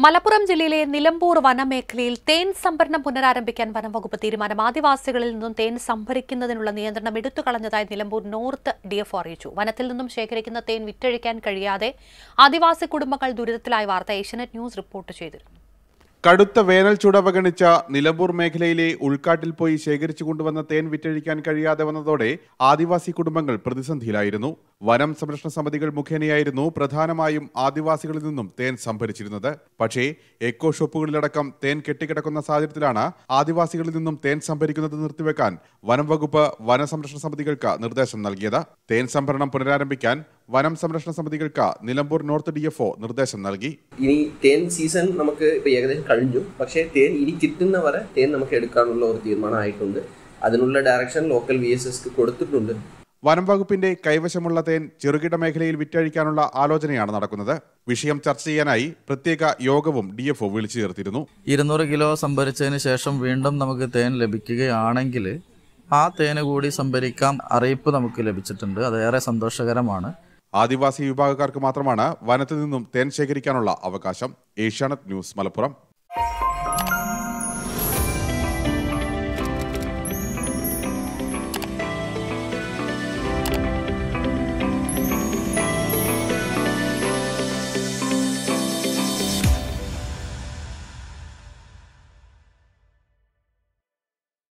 മലപ്പുറം ജില്ലയിലെ നിലമ്പൂർ വനമേഖലയിൽ തേൻ സംഭരണം പുനരാരംഭിക്കാൻ വനംവകുപ്പ് തീരുമാനം ആദിവാസികളിൽ നിന്നും തേൻ സംഭരിക്കുന്നതിനുള്ള നിയന്ത്രണം എടുത്തുകളഞ്ഞതായി നിലമ്പൂർ നോർത്ത് ഡിഎഫ്ഒ അറിയിച്ചു വനത്തിൽ നിന്നും ശേഖരിക്കുന്ന തേൻ വിറ്റഴിക്കാൻ കഴിയാതെ ആദിവാസി കുടുംബങ്ങൾ ദുരിതത്തിലായ വാർത്ത ഏഷ്യനെറ്റ് ന്യൂസ് റിപ്പോർട്ട് ചെയ്തിരുന്നു കടുത്ത വേനൽ ചൂട് അവഗണിച്ച നിലമ്പൂർ മേഖലയിലെ ഉൾക്കാട്ടിൽ പോയി ശേഖരിച്ചു കൊണ്ടുവന്ന തേൻ വിറ്റഴിക്കാൻ കഴിയാതെ വന്നതോടെ ആദിവാസി കുടുംബങ്ങൾ പ്രതിസന്ധിയിലായിരുന്നു വനം സംരക്ഷണ സമിതികൾ മുഖേനയായിരുന്നു പ്രധാനമായും ആദിവാസികളിൽ നിന്നും തേൻ സംഭരിച്ചിരുന്നത് പക്ഷേ എക്കോ ഷോപ്പുകളിലടക്കം തേൻ കെട്ടിക്കിടക്കുന്ന സാഹചര്യത്തിലാണ് ആദിവാസികളിൽ നിന്നും തേൻ സംഭരിക്കുന്നത് നിർത്തിവെക്കാൻ വനം വകുപ്പ് വനസംരക്ഷണ സമിതികൾക്ക് നിർദ്ദേശം നൽകിയത് തേൻ സംഭരണം പുനരാരംഭിക്കാൻ വനം സംരക്ഷണ സമിതികൾക്ക് നിലമ്പൂർ നോർത്ത് ഡിഎഫ്ഒ നിർദ്ദേശം നൽകി ഇനി തേൻ സീസൺ നമുക്ക് ഇപ്പോൾ ഏകദേശം കഴിഞ്ഞു പക്ഷേ തേൻ ഇനി കിട്ടുന്നവരെ തേൻ നമുക്ക് എടുക്കാനുള്ള ഒരു തീരുമാനമായിട്ടുണ്ട് അതിനുള്ള ഡയറക്ഷൻ ലോക്കൽ വി എസ് എസ്ക്ക് കൊടുത്തിട്ടുണ്ട് വനം വകുപ്പിന്റെ കൈവശമുള്ള തേൻ ചെറുകിട മേഖലയിൽ വിറ്റഴിക്കാനുള്ള ആലോചനയാണ് നടക്കുന്നത് വിഷയം ചർച്ച ചെയ്യാനായി പ്രത്യേക യോഗവും ഡിഎഫ്ഒ വിളിച്ചു ചേർത്തിരുന്നു ഇരുന്നൂറ് കിലോ സംഭരിച്ചതിന് ശേഷം വീണ്ടും നമുക്ക് തേൻ ലഭിക്കുകയാണെങ്കിൽ ആ തേന് കൂടി സംഭരിക്കാം അറിയിപ്പ് നമുക്ക് ലഭിച്ചിട്ടുണ്ട് അത് ഏറെ സന്തോഷകരമാണ് ആദിവാസി വിഭാഗക്കാർക്ക് മാത്രമാണ് വനത്തിൽ നിന്നും തേൻ ശേഖരിക്കാനുള്ള അവകാശം ഏഷ്യാനെറ്റ് ന്യൂസ് മലപ്പുറം